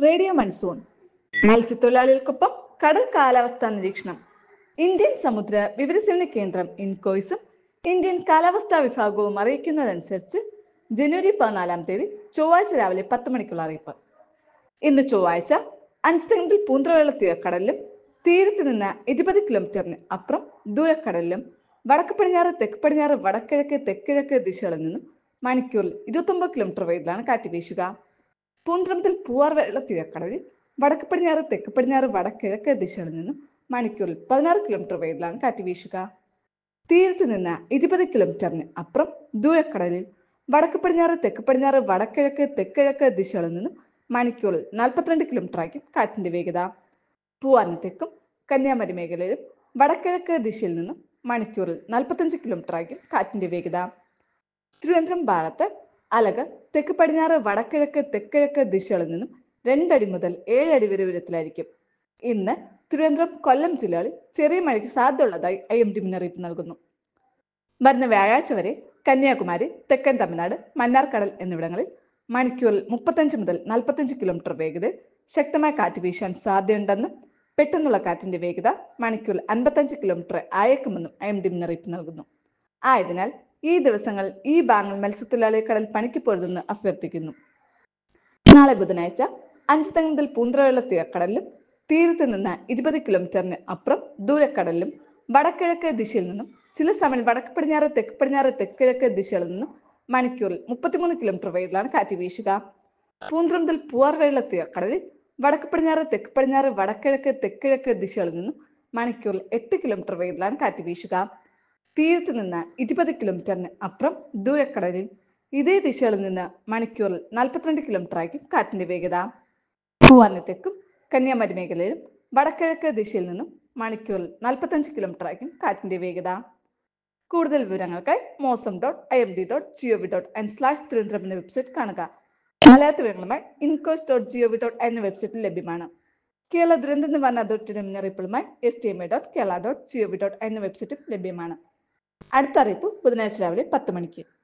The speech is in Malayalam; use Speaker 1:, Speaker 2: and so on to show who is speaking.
Speaker 1: റേഡിയോ മൺസൂൺ മത്സ്യത്തൊഴിലാളികൾക്കൊപ്പം കടൽ കാലാവസ്ഥാ നിരീക്ഷണം ഇന്ത്യൻ സമുദ്ര വിവരസേവന കേന്ദ്രം ഇൻകോയ്സും ഇന്ത്യൻ കാലാവസ്ഥാ വിഭാഗവും അറിയിക്കുന്നതനുസരിച്ച് ജനുവരി പതിനാലാം തീയതി ചൊവ്വാഴ്ച രാവിലെ പത്ത് മണിക്കുള്ള അറിയിപ്പ് ഇന്ന് ചൊവ്വാഴ്ച അഞ്ചുതെങ്കിൽ പൂന്തറവെള്ള തീരക്കടലിലും തീരത്ത് നിന്ന് ഇരുപത് കിലോമീറ്ററിന് അപ്പുറം ദൂരക്കടലിലും വടക്ക് പടിഞ്ഞാറ് തെക്ക് പടിഞ്ഞാറ് വടക്കിഴക്ക് തെക്കിഴക്ക് ദിശകളിൽ നിന്നും മണിക്കൂറിൽ ഇരുപത്തൊമ്പത് കിലോമീറ്റർ വേഗത്തിലാണ് കാറ്റ് വീശുക പൂന്തറ മുതൽ പൂവാർ വെള്ള തീരക്കടലിൽ വടക്ക് പടിഞ്ഞാറ് തെക്ക് പടിഞ്ഞാറ് വടക്കിഴക്ക് ദിശകളിൽ നിന്നും മണിക്കൂറിൽ പതിനാറ് കിലോമീറ്റർ വേഗത്തിലാണ് കാറ്റ് വീശുക തീരത്ത് നിന്ന് ഇരുപത് കിലോമീറ്ററിന് അപ്പുറം ദൂരക്കടലിൽ വടക്ക് പടിഞ്ഞാറ് തെക്ക് പടിഞ്ഞാറ് വടക്കിഴക്ക് തെക്കിഴക്ക് ദിശകളിൽ നിന്നും മണിക്കൂറിൽ നാൽപ്പത്തിരണ്ട് കിലോമീറ്റർ ആയിരിക്കും കാറ്റിന്റെ വേഗത പൂവാറിന് തെക്കും കന്യാകുമാരി മേഖലയിലും വടക്കിഴക്ക് ദിശയിൽ നിന്നും മണിക്കൂറിൽ നാൽപ്പത്തഞ്ച് കിലോമീറ്റർ ആയിരിക്കും കാറ്റിന്റെ വേഗത തിരുവനന്തപുരം ഭാഗത്ത് അലകൾ തെക്ക് പടിഞ്ഞാറ് വടക്കിഴക്ക് തെക്കിഴക്ക് ദിശകളിൽ നിന്നും രണ്ടടി മുതൽ ഏഴടി വരെ ഉയരത്തിലായിരിക്കും ഇന്ന് തിരുവനന്തപുരം കൊല്ലം ജില്ലകളിൽ ചെറിയ മഴയ്ക്ക് സാധ്യതയുള്ളതായി ഐ എം ഡി മുന്നറിയിപ്പ് നൽകുന്നു വരുന്ന വ്യാഴാഴ്ച വരെ കന്യാകുമാരി തെക്കൻ തമിഴ്നാട് മന്നാർക്കടൽ എന്നിവിടങ്ങളിൽ മണിക്കൂറിൽ മുപ്പത്തഞ്ച് മുതൽ നാൽപ്പത്തഞ്ച് കിലോമീറ്റർ വേഗതയിൽ ശക്തമായ കാറ്റ് വീശാൻ സാധ്യതയുണ്ടെന്നും പെട്ടെന്നുള്ള കാറ്റിന്റെ വേഗത മണിക്കൂറിൽ അൻപത്തഞ്ച് കിലോമീറ്റർ ആയേക്കുമെന്നും ഐ എം ഡി മുന്നറിയിപ്പ് നൽകുന്നു ആയതിനാൽ ഈ ദിവസങ്ങൾ ഈ ഭാഗങ്ങൾ മത്സ്യത്തൊഴിലാളി കടൽ പണിക്ക് പോരുതെന്ന് അഭ്യർത്ഥിക്കുന്നു നാളെ ബുധനാഴ്ച അഞ്ചുതങ്ങ് മുതൽ പൂന്തറവെള്ള തീരക്കടലിലും തീരത്ത് നിന്ന് ഇരുപത് കിലോമീറ്ററിന് അപ്പുറം ദൂരക്കടലിലും വടക്കിഴക്ക് ദിശയിൽ നിന്നും ചില സമയം വടക്ക് പടിഞ്ഞാറ് തെക്ക് പടിഞ്ഞാറ് തെക്കിഴക്ക് ദിശകളിൽ നിന്നും മണിക്കൂറിൽ മുപ്പത്തിമൂന്ന് കിലോമീറ്റർ വേഗത്തിലാണ് കാറ്റ് വീശുക പൂന്തറ മുതൽ പൂവാർവെള്ള തീരക്കടലിൽ വടക്ക് പടിഞ്ഞാറ് തെക്ക് പടിഞ്ഞാറ് വടക്കിഴക്ക് തെക്കിഴക്ക് ദിശകളിൽ നിന്നും മണിക്കൂറിൽ എട്ട് കിലോമീറ്റർ വേഗത്തിലാണ് കാറ്റ് വീശുക തീരത്ത് നിന്ന് ഇരുപത് കിലോമീറ്ററിന് അപ്പുറം ദൂരക്കടലിൽ ഇതേ ദിശകളിൽ നിന്ന് മണിക്കൂറിൽ നാൽപ്പത്തിരണ്ട് കിലോമീറ്റർ ആയിരിക്കും കാറ്റിന്റെ വേഗത പൂവാറിന് തെക്കും കന്യാകുമാരി മേഖലയിലും വടക്കിഴക്ക് ദിശയിൽ നിന്നും മണിക്കൂറിൽ നാൽപ്പത്തഞ്ച് കിലോമീറ്റർ ആയിരിക്കും കാറ്റിന്റെ വേഗത കൂടുതൽ വിവരങ്ങൾക്കായി mausam dot I M D dot gov dot in slash Thiruvananthapuram എന്ന വെബ്സൈറ്റ് കാണുക മലയാള വിവരങ്ങളുമായി ഇൻകോസ് ഡോട്ട് ജിഒവി ഡോട്ട് എന്ന വെബ്സൈറ്റിൽ ലഭ്യമാണ് കേരള ദുരന്ത നിവാരണ അതോറിറ്റിയുടെ മുന്നറിയിപ്പുകളുമായി S T M A dot Kerala dot gov dot എന്ന വെബ്സൈറ്റും ലഭ്യമാണ് അടുത്ത അറിയിപ്പ് ബുധനാഴ്ച രാവിലെ പത്ത് മണിക്ക്